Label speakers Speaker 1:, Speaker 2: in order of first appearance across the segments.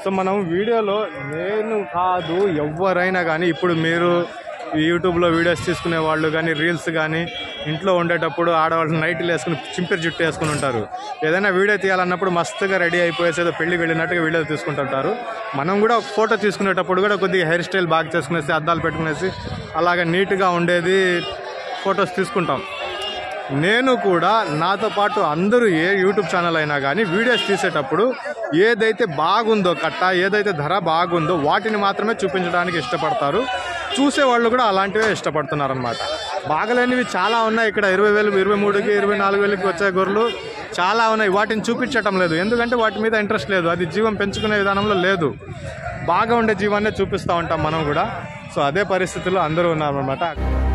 Speaker 1: so మనం వీడియోలో నేను కాదు ఎవరైనా కానీ ఇప్పుడు మీరు ఈ యూట్యూబ్లో వీడియోస్ తీసుకునే వాళ్ళు కానీ రీల్స్ కానీ ఇంట్లో ఉండేటప్పుడు ఆడవాళ్ళు నైట్లు వేసుకుని చింపిరి జుట్టు వేసుకుని ఉంటారు ఏదైనా వీడియో తీయాలన్నప్పుడు మస్తుగా రెడీ అయిపోయేసి ఏదో పెళ్లికి వెళ్ళినట్టుగా వీడియో తీసుకుంటుంటారు మనం కూడా ఒక ఫోటో తీసుకునేటప్పుడు కూడా కొద్దిగా హెయిర్ స్టైల్ బాగా చేసుకునేసి అద్దాలు పెట్టుకునేసి అలాగ నీట్గా ఉండేది ఫొటోస్ తీసుకుంటాం నేను కూడా నాతో పాటు అందరూ ఏ యూట్యూబ్ ఛానల్ అయినా కానీ వీడియోస్ తీసేటప్పుడు ఏదైతే బాగుందో కట్ట ఏదైతే ధర బాగుందో వాటిని మాత్రమే చూపించడానికి ఇష్టపడతారు చూసే వాళ్ళు కూడా అలాంటివే ఇష్టపడుతున్నారు అనమాట బాగలేనివి చాలా ఉన్నాయి ఇక్కడ ఇరవై వేలు ఇరవై మూడుకి ఇరవై నాలుగు వేలకి వచ్చే గొర్రెలు చాలా ఉన్నాయి వాటిని చూపించటం లేదు ఎందుకంటే వాటి మీద ఇంట్రెస్ట్ లేదు అది జీవం పెంచుకునే విధానంలో లేదు బాగా ఉండే జీవాన్నే చూపిస్తూ ఉంటాం మనం కూడా సో అదే పరిస్థితుల్లో అందరూ ఉన్నారన్నమాట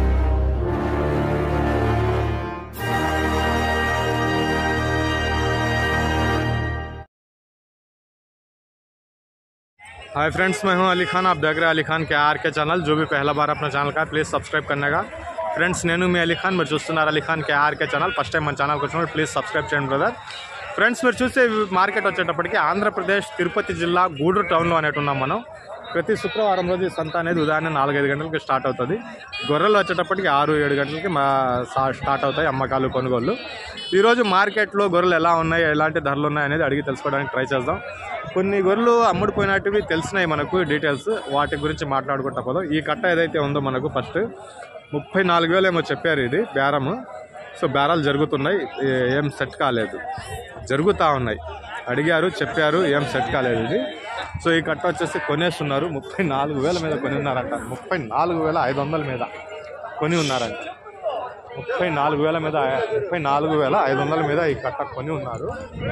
Speaker 1: हाय फ्रेंड्स मैं हूं अली खान आप देख रहे हैं अली खान के आर के चैनल जो भी पहला बार अपना ఛానల్ का ప్లీజ్ సబ్స్క్రైబ్ కన్నగా ఫ్రెండ్స్ నేను మీ అలీ ఖాన్ మీరు చూస్తున్నారు Ali Khan K RK channel first time మన ఛానల్కి వచ్చినప్పుడు ప్లీజ్ సబ్స్క్రైబ్ చేయండి బ్రదర్ ఫ్రెండ్స్ మీరు చూసే మార్కెట్ వచ్చేటప్పటికి ఆంధ్రప్రదేశ్ తిరుపతి జిల్లా గూడూరు టౌన్లో అనేటు ఉన్నాం మనం ప్రతి శుక్రవారం రోజు ఈ సంత అనేది ఉదయాన్నే నాలుగైదు గంటలకి స్టార్ట్ అవుతుంది గొర్రెలు వచ్చేటప్పటికి ఆరు ఏడు గంటలకి మా సా- స్టార్ట్ అవుతాయి అమ్మకాలు కొనుగోళ్ళు ఈరోజు మార్కెట్లో గొర్రెలు ఎలా ఉన్నాయి ఎలాంటి ధరలు ఉన్నాయి అనేది అడిగి తెలుసుకోవడానికి ట్రై చేద్దాం కొన్ని గొర్రెలు అమ్ముడుపోయినట్టువి తెలిసినాయి మనకు డీటెయిల్స్ వాటి గురించి మాట్లాడుకుంటా పోదాం ఈ కట్ట ఏదైతే ఉందో మనకు ఫస్ట్ ముప్పై నాలుగు వేలు ఏమో చెప్పారు ఇది బేరము సో బేరాలు జరుగుతున్నాయి ఏ- ఏం సెట్ కాలేదు జరుగుతూ ఉన్నాయి అడిగారు చెప్పారు ఏం సెట్ కాలేదు ఇది సో ఈ కట్ట వచ్చేసి కొనేస్తున్నారు ముప్పై నాలుగు వేల మీద కొని ఉన్నారంట ముప్పై నాలుగు వేల ఐదు వందల మీద కొని ఉన్నారంట ముప్పై నాలుగు వేల మీద ముప్పై నాలుగు వేల ఐదు వందల మీద ఈ కట్ట కొని ఉన్నారు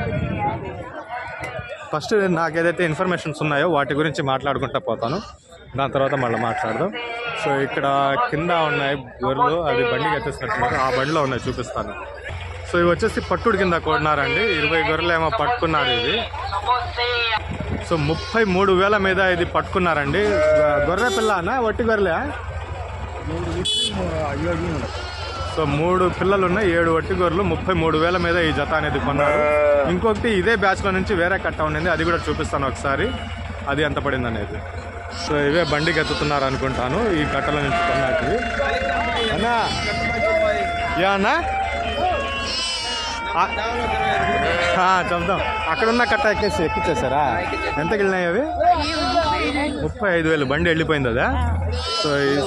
Speaker 1: ఫస్ట్ నాకు ఏదైతే ఇన్ఫర్మేషన్స్ ఉన్నాయో వాటి గురించి మాట్లాడుకుంటా పోతాను దాని తర్వాత మళ్ళీ మాట్లాడదాం సో ఇక్కడ కింద ఉన్నాయి గొర్రెలు అది బండికి ఎత్తేసినట్టున్నారు ఆ బండిలో ఉన్నాయి చూపిస్తాను సో ఇవి వచ్చేసి పట్టుడు కింద కొన్నారండి ఇరవై గొర్రెలు ఏమో పట్టుకున్నారు ఇది సో ముప్పై మూడు వేల మీద ఇది పట్టుకున్నారండి గొర్రె పిల్లనా వట్టి గొర్రెలే సో మూడు పిల్లలు ఉన్నాయి ఏడు వట్టి గొర్రెలు ముప్పై మూడు వేల మీద ఈ జత అనేది కొన్నారు ఇంకొకటి ఇదే బ్యాచ్లో నుంచి వేరే కట్ట ఉండింది అది కూడా చూపిస్తాను ఒకసారి అది ఎంత పడింది అనేది సో ఇవే బండికి ఎత్తుతున్నారు అనుకుంటాను ఈ కట్టల నుంచి కొన్నటివి అన్నా యా అన్నా ఆ- ఆ, చెప్దాం అక్కడ ఉన్న కట్ట ఎక్కేసి ఎక్కిచ్చేసారా ఎంతకి వెళ్ళినాయి అవి ముప్పై ఐదు వేలు బండి వెళ్ళిపోయింది అదా సో ఈ-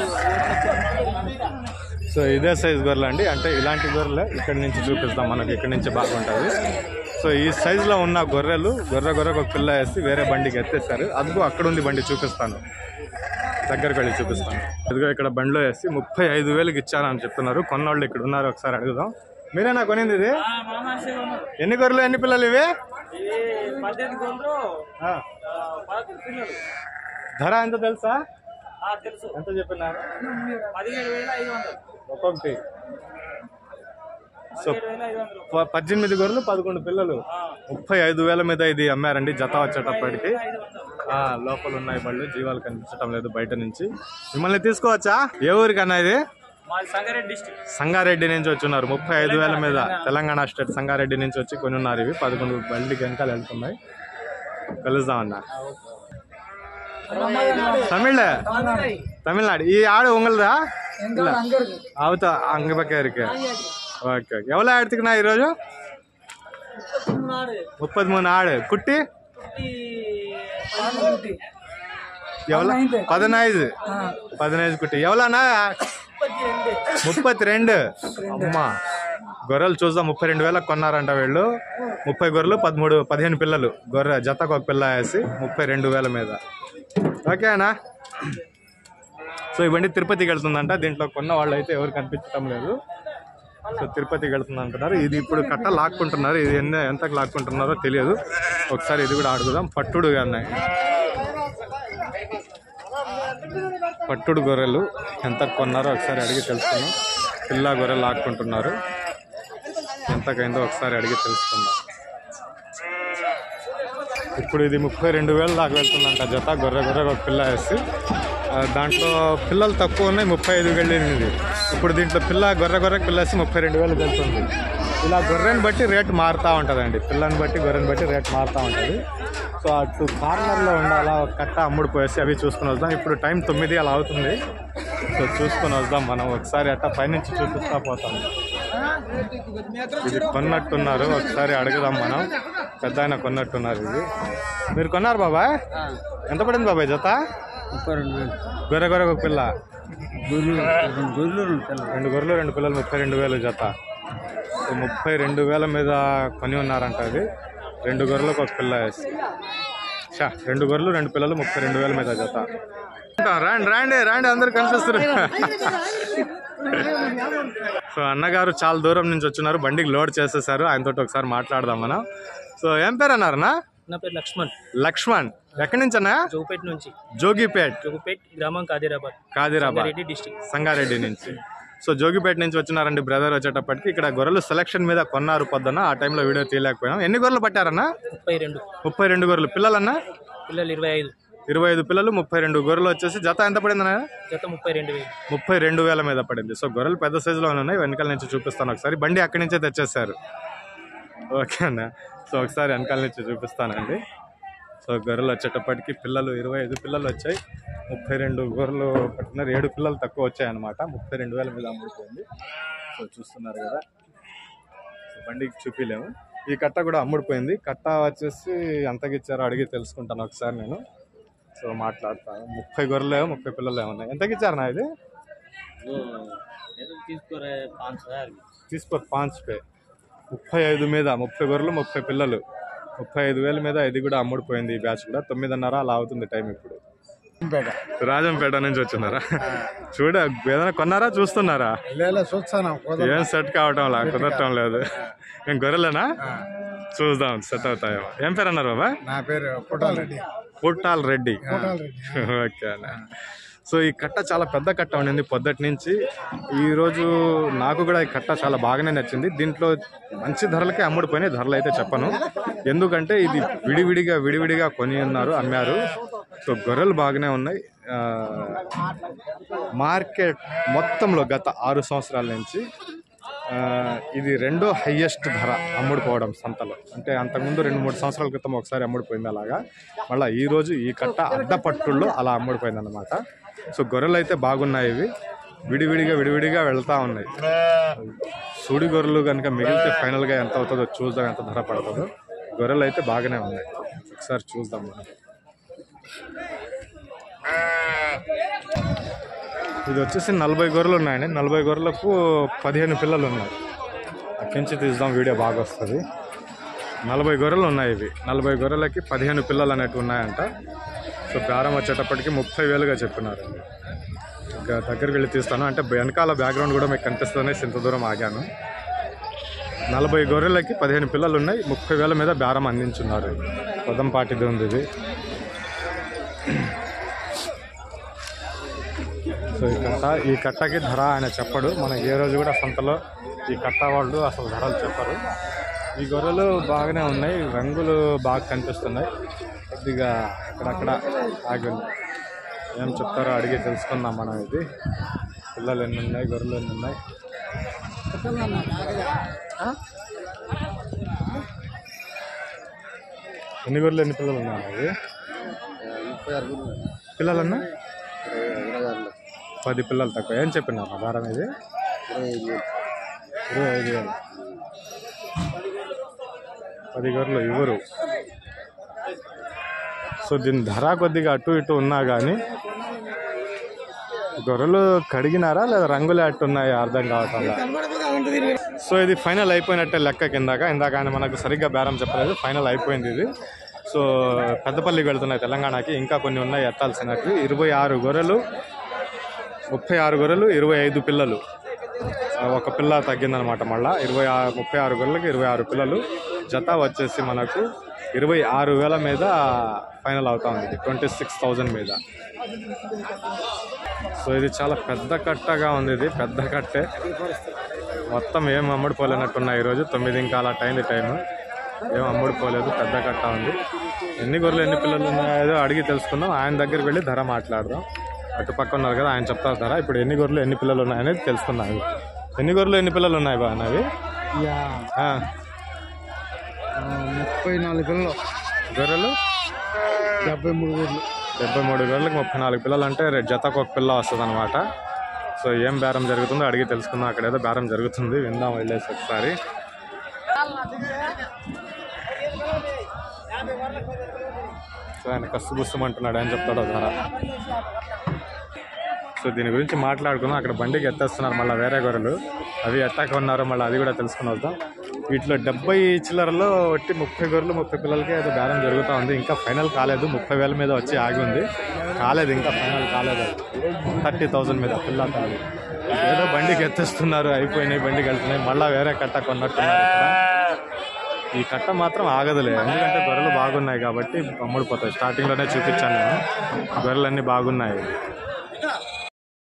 Speaker 1: సో ఇదే సైజ్ గొర్రెలు అండి అంటే ఇలాంటి గొర్రెలే ఇక్కడి నుంచి చూపిస్తాం మనకి ఇక్కడి నుంచి బాగుంటుంది సో ఈ సైజులో ఉన్న గొర్రెలు గొర్రె గొర్రెకు ఒక పిల్ల వేసి వేరే బండికి ఎత్తేస్తారు అదిగో అక్కడ ఉంది బండి చూపిస్తాను దగ్గరకు వెళ్ళి చూపిస్తాను ఇదిగో ఇక్కడ బండిలో వేసి ముప్పై ఐదు వేలకి ఇచ్చారని చెప్తున్నారు కొన్నోళ్ళు ఇక్కడ ఉన్నారు ఒకసారి అడుగుదాం మీరేనా కొనింది ఇది ఎన్ని గొర్రెలు ఎన్ని పిల్లలు ఇవి
Speaker 2: పద్దెనిమిది గొంతులు
Speaker 1: ఆ,
Speaker 2: పదకొండు పిల్లలు
Speaker 1: ధర ఎంత తెలుసా
Speaker 2: ఆ, తెలుసు
Speaker 1: ఎంత చెప్పినారు
Speaker 2: పదిహేడు వేల ఐదు వందలు
Speaker 1: ఒక్కొక్కటి సో
Speaker 2: పదిహేడు వేల ఐదు వందలు
Speaker 1: ప- పద్దెనిమిది గొర్రెలు పదకొండు పిల్లలు ముప్పై ఐదు వేల మీద ఇది అమ్మారండి జత వచ్చేటప్పటికి
Speaker 2: ఐదు వందలు
Speaker 1: ఆ, లోపల ఉన్నాయి బళ్ళు జీవాలు కనిపించడం లేదు బయట నుంచి మిమ్మల్ని తీసుకోవచ్చా ఏ ఊరికన్నా ఇది
Speaker 2: మాది సంగారెడ్డి డిస్టిక్
Speaker 1: సంగారెడ్డి నుంచి వచ్చి ఉన్నారు ముప్పై ఐదు వేల మీద తెలంగాణ స్టేట్ సంగారెడ్డి నుంచి వచ్చి కొని ఉన్నారు ఇవి పదకొండు బండికి వెనకాల వెళ్తున్నాయి కలుద్దామన్నా తమిళ తమిళనాడు ఈ ఆడు ఉంగలదా అవుతా అంగ పక్క ఇருக்கு ఓకే ఓకే ఎవరో ఆడుతున్నా ఈరోజు ముప్పది మూడు ఆడు కుట్టి ఎవరు పదనైదు పదనైదు కుట్టి ఎవరన్నా ముప్పై రెండు అమ్మా గొర్రెలు చూద్దాం ముప్పై రెండు వేలకు కొన్నారంట వీళ్ళు ముప్పై గొర్రెలు పదమూడు పదిహేను పిల్లలు గొర్రె జతకు ఒక పిల్ల వేసి ముప్పై రెండు వేల మీద ఓకేనా సో ఇవన్నీ తిరుపతికి వెళ్తుందంట దీంట్లో కొన్న వాళ్ళు అయితే ఎవరు కనిపించడం లేదు సో తిరుపతికి వెళ్తుంది అంటున్నారు ఇది ఇప్పుడు కట్ట లాక్కుంటున్నారు ఇది ఎన్ని ఎంతకు లాక్కుంటున్నారో తెలియదు ఒకసారి ఇది కూడా అడుగుదాం పట్టుడుగా ఉన్నాయి పట్టుడు గొర్రెలు ఎంత కొన్నారో ఒకసారి అడిగి తెలుసుకుందాం పిల్ల గొర్రెలు లాక్కుంటున్నారు ఎంతకైందో ఒకసారి అడిగి తెలుసుకుందాం ఇప్పుడు ఇది ముప్పై రెండు వేలు దాకా వెళ్తుందంట జత గొర్రె గొర్రె ఒక పిల్ల వేసి ఆ, దాంట్లో పిల్లలు తక్కువ ఉన్నాయి ముప్పై ఐదు వెళ్ళింది ఇప్పుడు దీంట్లో పిల్ల గొర్రె గొర్రె పిల్ల వేసి ముప్పై రెండు వేలు వెళ్తుంది ఇలా గొర్రెని బట్టి రేట్ మారుతూ ఉంటుందండి పిల్లని బట్టి గొర్రెని బట్టి రేట్ మారుతూ ఉంటుంది సో అటు కార్నర్లో ఉండాలా ఒక కట్ట అమ్ముడు పోయేసి అవి చూసుకుని వద్దాం ఇప్పుడు టైం తొమ్మిది అలా అవుతుంది సో చూసుకొని వద్దాం మనం ఒకసారి అట్ట పైనుంచి చూపిస్తా పోతాం ఇది కొన్నట్టున్నారు ఒకసారి అడుగుదాం మనం పెద్ద ఆయన కొన్నట్టున్నారు ఇది మీరు కొన్నారు బాబాయ్ ఎంత పడింది బాబాయ్ జత
Speaker 3: ముప్పై రెండు వేలు
Speaker 1: గొర్రె గొర్రె ఒక పిల్ల
Speaker 3: గొర్రెలు రెండు గొర్రెలు రెండు పిల్లలు
Speaker 1: రెండు గొర్రెలు రెండు పిల్లలు ముప్పై రెండు వేలు జత సో ముప్పై రెండు వేల మీద కొని ఉన్నారంట అది రెండు గొర్రెలకు ఒక పిల్ల వేసి షా రెండు గొర్రెలు రెండు పిల్లలు ముప్పై రెండు వేల మీద జత రాండి రాండి రాండి అందరు కనిపిస్తున్నారు సో అన్నగారు చాలా దూరం నుంచి వచ్చినారు బండికి లోడ్ చేసేసారు ఆయనతో ఒకసారి మాట్లాడదాం మనం సో ఏం పేరు అన్నారన్నా
Speaker 2: నా పేరు లక్ష్మణ్
Speaker 1: లక్ష్మణ్ ఎక్కడి నుంచి అన్నా
Speaker 2: జోగుపేట నుంచి
Speaker 1: జోగిపేట్
Speaker 2: జోగుపేట్ గ్రామం కాదిరాబాద్
Speaker 1: కాదిరాబాద్
Speaker 2: రెడ్డి డిస్టిక్
Speaker 1: సంగారెడ్డి నుంచి సో జోగిపేట నుంచి వచ్చినారండి బ్రదర్ వచ్చేటప్పటికి ఇక్కడ గొర్రెలు సెలక్షన్ మీద కొన్నారు పొద్దున ఆ టైంలో వీడియో తీయలేకపోయాం ఎన్ని గొర్రెలు పట్టారన్నా
Speaker 2: ముప్పై రెండు
Speaker 1: ముప్పై రెండు గొర్రెలు పిల్లలన్నా
Speaker 2: పిల్లలు ఇరవై ఐదు
Speaker 1: ఇరవై ఐదు పిల్లలు ముప్పై రెండు గొర్రెలు వచ్చేసి జత ఎంత పడిందన్నా
Speaker 2: జత ముప్పై రెండు వేలు
Speaker 1: ముప్పై రెండు వేల మీద పడింది సో గొర్రెలు పెద్ద సైజులో ఉన్నాయి వెనకాల నుంచి చూపిస్తాను ఒకసారి బండి అక్కడి నుంచే తెచ్చేసారు ఓకే అన్న సో ఒకసారి వెనకాల నుంచి చూపిస్తానండి సో గొర్రెలు వచ్చేటప్పటికి పిల్లలు ఇరవై ఐదు పిల్లలు వచ్చాయి ముప్పై రెండు గొర్రెలు పట్టినారు ఏడు పిల్లలు తక్కువ వచ్చాయి అనమాట ముప్పై రెండు వేల మీద అమ్ముడుపోయింది సో చూస్తున్నారు కదా సో బండికి చూపిలేము ఈ కట్ట కూడా అమ్ముడుపోయింది కట్ట వచ్చేసి ఎంతకి ఇచ్చారో అడిగి తెలుసుకుంటాను ఒకసారి నేను సో మాట్లాడతాను ముప్పై గొర్రెలు ముప్పై పిల్లలు ఉన్నాయి ఎంతకి ఇచ్చారు నా ఇది
Speaker 2: తీసుకోరే పాంచ్
Speaker 1: తీసుకో పాంచ్ పే ముప్పై ఐదు మీద ముప్పై గొర్రెలు ముప్పై పిల్లలు ముప్పై ఐదు వేల మీద ఇది కూడా అమ్ముడుపోయింది ఈ బ్యాచ్ కూడా తొమ్మిదిన్నర అలా అవుతుంది టైం ఇప్పుడు రాజంపేట నుంచి వచ్చినారా చూడ ఏదైనా కొన్నారా చూస్తున్నారా
Speaker 3: లేదా చూస్తాను
Speaker 1: ఏం సెట్ కావటం లా కుదరటం లేదు ఏం గొర్రెలేనా చూద్దాం సెట్ అవుతాయేమో ఏం పేరు అన్నారు బాబా
Speaker 3: నా పేరు పుట్టాలరెడ్డి
Speaker 1: పుట్టాల్ రెడ్డి ఓకే అన్న సో ఈ కట్ట చాలా పెద్ద కట్ట ఉండింది పొద్దుటి నుంచి ఈరోజు నాకు కూడా ఈ కట్ట చాలా బాగానే నచ్చింది దీంట్లో మంచి ధరలకే అమ్ముడుపోయినాయి ధరలు అయితే చెప్పను ఎందుకంటే ఇది విడివిడిగా విడివిడిగా కొని ఉన్నారు అమ్మారు సో గొర్రెలు బాగానే ఉన్నాయి ఆ, మార్కెట్ మొత్తంలో గత ఆరు సంవత్సరాల నుంచి ఆ, ఇది రెండో హయ్యెస్ట్ ధర అమ్ముడుపోవడం సంతలో అంటే అంతకుముందు రెండు మూడు సంవత్సరాల క్రితం ఒకసారి అమ్ముడుపోయింది అలాగా మళ్ళీ ఈ రోజు ఈ కట్ట అడ్డపట్టుల్లో అలా అమ్ముడుపోయింది అనమాట సో గొర్రెలు అయితే బాగున్నాయి ఇవి విడివిడిగా విడివిడిగా వెళ్తా ఉన్నాయి సూడి గొర్రెలు కనుక మిగిలితే ఫైనల్గా ఎంత అవుతుందో చూద్దాం ఎంత ధర పడుతుందో గొర్రెలు అయితే బాగానే ఉన్నాయి ఒకసారి చూద్దాం మనం ఇది వచ్చేసి నలభై గొర్రెలు ఉన్నాయండి నలభై గొర్రెలకు పదిహేను పిల్లలు ఉన్నాయి అక్కడి నుంచి తీద్దాం వీడియో బాగా వస్తుంది నలభై గొర్రెలు ఉన్నాయి ఇవి నలభై గొర్రెలకి పదిహేను పిల్లలు అనేవి ఉన్నాయంట సో బేరం వచ్చేటప్పటికి ముప్పై వేలుగా చెప్పినారు ఇంకా దగ్గరికి వెళ్ళి తీస్తాను అంటే వెనకాల బ్యాక్గ్రౌండ్ కూడా మీకు కనిపిస్తుందనే ఇంత దూరం ఆగాను నలభై గొర్రెలకి పదిహేను పిల్లలు ఉన్నాయి ముప్పై వేల మీద బేరం అందించున్నారు పొదంపాటిది ఉంది ఇది సో ఈ కట్ట ఈ కట్టకి ధర ఆయన చెప్పడు మనకి ఏ రోజు కూడా సంతలో ఈ కట్ట వాళ్ళు అసలు ధరలు చెప్పరు ఈ గొర్రెలు బాగానే ఉన్నాయి రంగులు బాగా కనిపిస్తున్నాయి కొద్దిగా అక్కడక్కడ ఆగి ఉన్నాయి ఏం చెప్తారో అడిగి తెలుసుకుందాం మనం ఇది పిల్లలు ఎన్ని ఉన్నాయి గొర్రెలు ఎన్ని ఉన్నాయి ఎన్ని గొర్రెలు ఎన్ని పిల్లలు ఉన్నాయి అవి
Speaker 3: ముప్పై ఆరు గురువు
Speaker 1: పిల్లలన్నా
Speaker 3: ఇరవై ఆరు
Speaker 1: పది పిల్లలు తక్కువ ఏం చెప్పినారు వారం ఇది
Speaker 3: ఇరవై ఐదు
Speaker 1: ఇరవై ఐదు వేలు పది గొర్రెలు ఇవ్వరు సో దీని ధర కొద్దిగా అటు ఇటు ఉన్నా కానీ గొర్రెలు కడిగినారా లేదా రంగులే అట్టు ఉన్నాయి అర్థం కావటం సో ఇది ఫైనల్ అయిపోయినట్టే లెక్క కిందాక ఇందాక ఆయన మనకు సరిగ్గా బేరం చెప్పలేదు ఫైనల్ అయిపోయింది ఇది సో పెద్దపల్లికి వెళ్తున్నాయి తెలంగాణకి ఇంకా కొన్ని ఉన్నాయి ఎత్తాల్సినవి ఇరవై ఆరు గొర్రెలు ముప్పై ఆరు గొర్రెలు ఇరవై ఐదు పిల్లలు ఆ, ఒక పిల్ల తగ్గిందనమాట మళ్ళా ఇరవై ఆరు ముప్పై ఆరు గొర్రెలకి ఇరవై ఆరు పిల్లలు జత వచ్చేసి మనకు ఇరవై ఆరు వేల మీద ఫైనల్ అవుతా ఉంది ట్వంటీ సిక్స్ థౌజండ్ మీద సో ఇది చాలా పెద్ద కట్టగా ఉంది ఇది పెద్ద కట్టే మొత్తం ఏం అమ్ముడుపోలేనట్టున్నాయి ఈరోజు తొమ్మిది ఇంకా అలా అయింది టైం ఏం అమ్ముడుపోలేదు పెద్ద కట్ట ఉంది ఎన్ని గొర్రెలు ఎన్ని పిల్లలు ఉన్నాయో అడిగి తెలుసుకుందాం ఆయన దగ్గరికి వెళ్ళి ధర మాట్లాడదాం అటు పక్క ఉన్నారు కదా ఆయన చెప్తారు ధర ఇప్పుడు ఎన్ని గొర్రెలు ఎన్ని పిల్లలు ఉన్నాయనేది తెలుసుకుందాం ఎన్ని గొర్రెలు ఎన్ని పిల్లలు ఉన్నాయి బా అన్నవి ఆ,
Speaker 3: ముప్పై నాలుగు పిల్లలు
Speaker 1: గొర్రెలు
Speaker 3: డెబ్బై మూడు గొర్రెలు
Speaker 1: డెబ్బై మూడు గొర్రెలకు ముప్పై నాలుగు పిల్లలు అంటే రే- జతకు ఒక పిల్ల వస్తుంది అనమాట సో ఏం బేరం జరుగుతుందో అడిగి తెలుసుకుందాం అక్కడ ఏదో బేరం జరుగుతుంది విందాం వెళ్ళేసి ఒకసారి సో ఆయన కస్తు బుస్తమంటున్నాడు అని చెప్తాడు ధర సో దీని గురించి మాట్లాడుకుందాం అక్కడ బండికి ఎత్తేస్తున్నారు మళ్ళీ వేరే గొర్రెలు అవి ఎట్టా కొన్నారో మళ్ళీ అది కూడా తెలుసుకుని వద్దాం వీటిలో డెబ్బై చిల్లరలో ఒట్టి ముప్పై గొర్రెలు ముప్పై పిల్లలకి ఏదో బేరం జరుగుతూ ఉంది ఇంకా ఫైనల్ కాలేదు ముప్పై వేల మీద వచ్చి ఆగి ఉంది కాలేదు ఇంకా ఫైనల్ కాలేదు థర్టీ థౌజండ్ మీద పిల్ల తల్లి ఏదో బండికి ఎత్తేస్తున్నారు అయిపోయినాయి బండికి వెళ్తున్నాయి మళ్ళీ వేరే కట్ట కొన్నట్టున్నారు ఇక్కడ ఈ కట్ట మాత్రం ఆగదులే ఎందుకంటే గొర్రెలు బాగున్నాయి కాబట్టి అమ్ముడిపోతాయి స్టార్టింగ్లోనే చూపించాను నేను గొర్రెలన్నీ బాగున్నాయి